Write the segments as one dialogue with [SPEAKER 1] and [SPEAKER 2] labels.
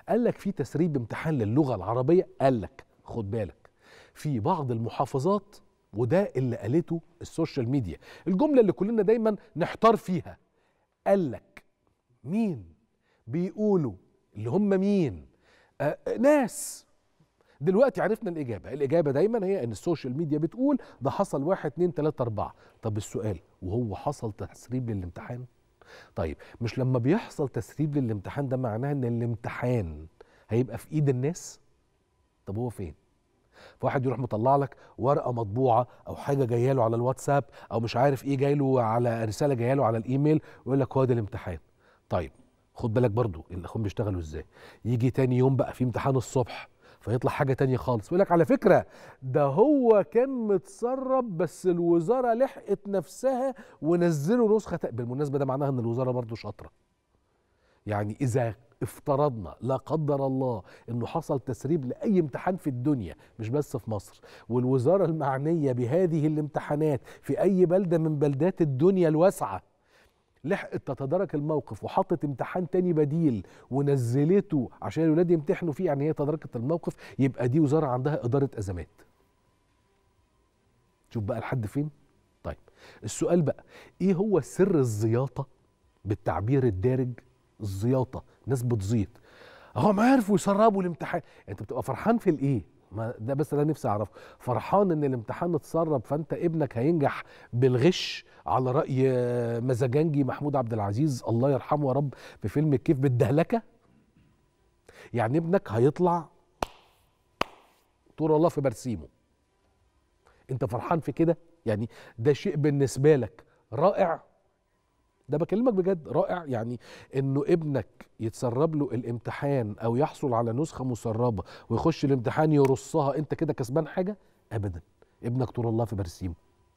[SPEAKER 1] قال لك في تسريب امتحان للغه العربيه قال لك خد بالك في بعض المحافظات وده اللي قالته السوشيال ميديا الجمله اللي كلنا دايما نحتار فيها قال لك مين بيقولوا اللي هم مين آه ناس دلوقتي عرفنا الإجابة الإجابة دايما هي أن السوشيال ميديا بتقول ده حصل واحد اتنين تلاتة أربعة طب السؤال وهو حصل تسريب للامتحان طيب مش لما بيحصل تسريب للامتحان ده معناه أن الامتحان هيبقى في إيد الناس طب هو فين فواحد يروح مطلع لك ورقه مطبوعه او حاجه جايه له على الواتساب او مش عارف ايه جاي له على رساله جايه له على الايميل ويقول لك هو ده الامتحان طيب خد بالك برضو الاخوان بيشتغلوا ازاي يجي تاني يوم بقى في امتحان الصبح فيطلع حاجه تانية خالص يقول لك على فكره ده هو كان متسرب بس الوزاره لحقت نفسها ونزلوا نسخه بالمناسبه ده معناها ان الوزاره برضو شاطره يعني اذا افترضنا لا قدر الله انه حصل تسريب لاي امتحان في الدنيا مش بس في مصر والوزاره المعنيه بهذه الامتحانات في اي بلده من بلدات الدنيا الواسعه لحقت تتدارك الموقف وحطت امتحان تاني بديل ونزلته عشان الولاد يمتحنوا فيه يعني هي تداركت الموقف يبقى دي وزاره عندها اداره ازمات شوف بقى لحد فين طيب السؤال بقى ايه هو سر الزياطه بالتعبير الدارج الزياطه ناس بتزيط هم عرفوا يسربوا الامتحان انت بتبقى فرحان في الايه ما ده بس ده نفسي اعرفه فرحان ان الامتحان اتسرب فانت ابنك هينجح بالغش على راي مزاجنجي محمود عبد العزيز الله يرحمه يا رب في فيلم الكيف بالدهلكه يعني ابنك هيطلع طول الله في برسيمه انت فرحان في كده يعني ده شيء بالنسبه لك رائع ده بكلمك بجد رائع يعني انه ابنك يتسرب له الامتحان او يحصل على نسخه مسربه ويخش الامتحان يرصها انت كده كسبان حاجه ابدا ابنك طول الله في برسيمه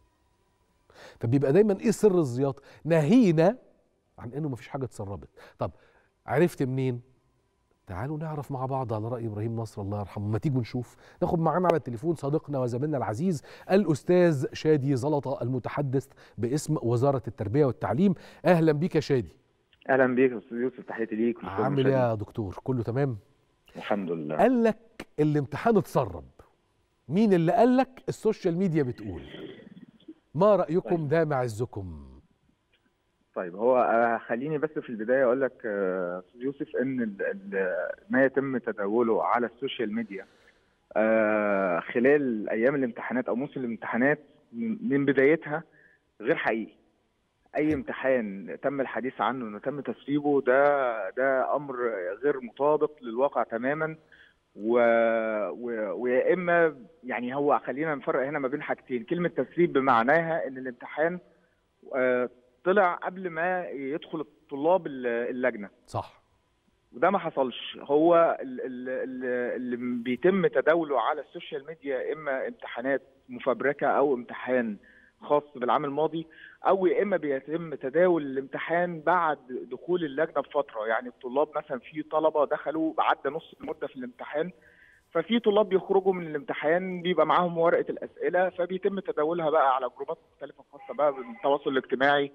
[SPEAKER 1] فبيبقى دايما ايه سر الزياطه ناهينا عن انه مفيش حاجه اتسربت طب عرفت منين تعالوا نعرف مع بعض على رأي إبراهيم نصر الله يرحمه ما تيجوا نشوف ناخد معانا على التليفون صديقنا وزميلنا العزيز الأستاذ شادي زلطة المتحدث باسم وزارة التربية والتعليم أهلا بيك يا شادي
[SPEAKER 2] اهلا بيك يا استاذ يوسف تحياتي ليك
[SPEAKER 1] عامل ايه يا دكتور كله تمام
[SPEAKER 2] الحمد لله
[SPEAKER 1] قال لك الامتحان اتسرب مين اللي قال لك السوشيال ميديا بتقول ما رأيكم ده معزكم
[SPEAKER 2] طيب هو آه، خليني بس في البدايه اقول لك آه، استاذ يوسف ان ال- ال- ما يتم تداوله على السوشيال ميديا آه، خلال ايام الامتحانات او موسم الامتحانات من من بدايتها غير حقيقي اي امتحان تم الحديث عنه انه تم تسريبه ده ده امر غير مطابق للواقع تماما و... و... ويا اما يعني هو خلينا نفرق هنا ما بين حاجتين كلمه تسريب بمعناها ان الامتحان آه، طلع قبل ما يدخل الطلاب ال- اللجنه
[SPEAKER 1] صح
[SPEAKER 2] وده ما حصلش هو ال- ال- ال- اللي بيتم تداوله على السوشيال ميديا اما امتحانات مفبركه او امتحان خاص بالعام الماضي او يا اما بيتم تداول الامتحان بعد دخول اللجنه بفتره يعني الطلاب مثلا في طلبه دخلوا عدى نص المده في الامتحان ففي طلاب بيخرجوا من الامتحان بيبقى معاهم ورقه الاسئله فبيتم تداولها بقى على جروبات مختلفه خاصه بقى بالتواصل الاجتماعي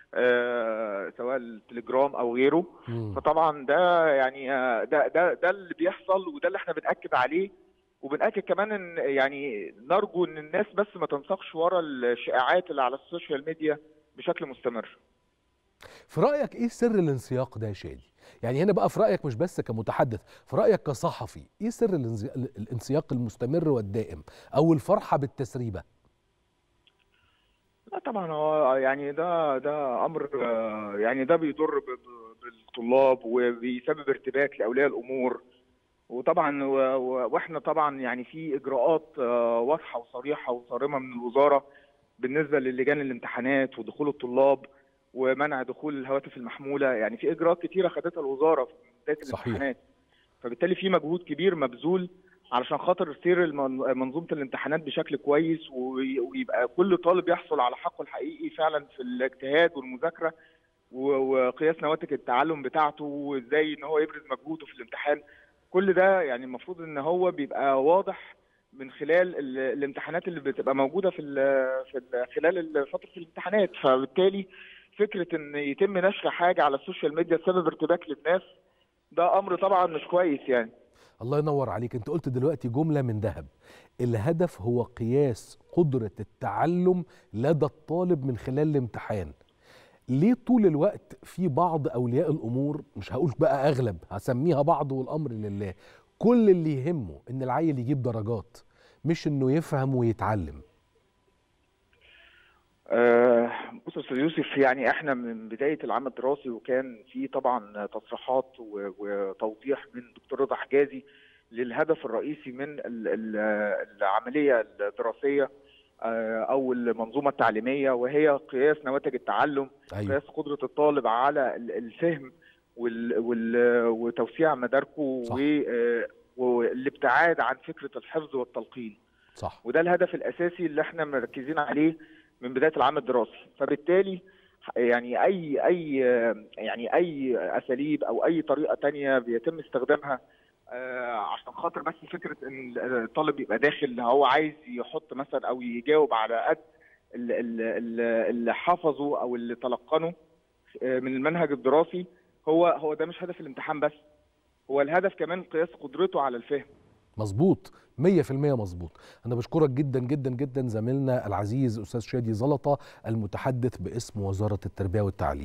[SPEAKER 2] آه سواء التليجرام او غيره
[SPEAKER 1] مم.
[SPEAKER 2] فطبعا ده يعني آه، ده ده ده اللي بيحصل وده اللي احنا بنأكد عليه وبنأكد كمان ان يعني نرجو ان الناس بس ما تنساقش ورا الشائعات اللي على السوشيال ميديا بشكل مستمر
[SPEAKER 1] في رأيك ايه سر الانسياق ده يا شادي يعني هنا بقى في رأيك مش بس كمتحدث في رأيك كصحفي ايه سر الانزي- الانسياق المستمر والدائم او الفرحة بالتسريبة
[SPEAKER 2] لا طبعا هو يعني ده ده امر آه، يعني ده بيضر ب- ب- بالطلاب وبيسبب ارتباك لاولياء الامور وطبعا و- و- واحنا طبعا يعني في اجراءات آه، واضحه وصريحه وصارمه من الوزاره بالنسبه للجان الامتحانات ودخول الطلاب ومنع دخول الهواتف المحموله يعني في اجراءات كتيره خدتها الوزاره في بدايه
[SPEAKER 1] صحيح.
[SPEAKER 2] الامتحانات فبالتالي في مجهود كبير مبذول علشان خاطر سير المن- منظومه الامتحانات بشكل كويس وي- ويبقى كل طالب يحصل على حقه الحقيقي فعلا في الاجتهاد والمذاكره و- وقياس نواتج التعلم بتاعته وازاي ان هو يبرز مجهوده في الامتحان كل ده يعني المفروض ان هو بيبقى واضح من خلال ال- الامتحانات اللي بتبقى موجوده في ال في ال خلال ال- فتره الامتحانات فبالتالي فكره ان يتم نشر حاجه على السوشيال ميديا سبب ارتباك للناس ده امر طبعا مش كويس يعني
[SPEAKER 1] الله ينور عليك انت قلت دلوقتي جملة من ذهب الهدف هو قياس قدرة التعلم لدى الطالب من خلال الامتحان ليه طول الوقت في بعض اولياء الامور مش هقول بقى اغلب هسميها بعض والامر لله كل اللي يهمه ان العيل يجيب درجات مش انه يفهم ويتعلم
[SPEAKER 2] آه، بص يا استاذ يوسف يعني احنا من بدايه العام الدراسي وكان في طبعا تصريحات و- وتوضيح من دكتور رضا حجازي للهدف الرئيسي من ال- ال- العمليه الدراسيه آه، او المنظومه التعليميه وهي قياس نواتج التعلم
[SPEAKER 1] ايوه
[SPEAKER 2] قياس قدره الطالب على ال- الفهم وال- وال- وتوسيع مداركه
[SPEAKER 1] صح.
[SPEAKER 2] و- آه، والابتعاد عن فكره الحفظ والتلقين
[SPEAKER 1] صح
[SPEAKER 2] وده الهدف الاساسي اللي احنا مركزين عليه من بدايه العام الدراسي فبالتالي يعني اي اي يعني اي اساليب او اي طريقه تانية بيتم استخدامها آه، عشان خاطر بس فكره ان الطالب يبقى داخل هو عايز يحط مثلا او يجاوب على قد ال- ال- ال- اللي حفظه او اللي تلقنه آه، من المنهج الدراسي هو هو ده مش هدف الامتحان بس هو الهدف كمان قياس قدرته على الفهم
[SPEAKER 1] مظبوط 100% مظبوط انا بشكرك جدا جدا جدا زميلنا العزيز استاذ شادي زلطه المتحدث باسم وزاره التربيه والتعليم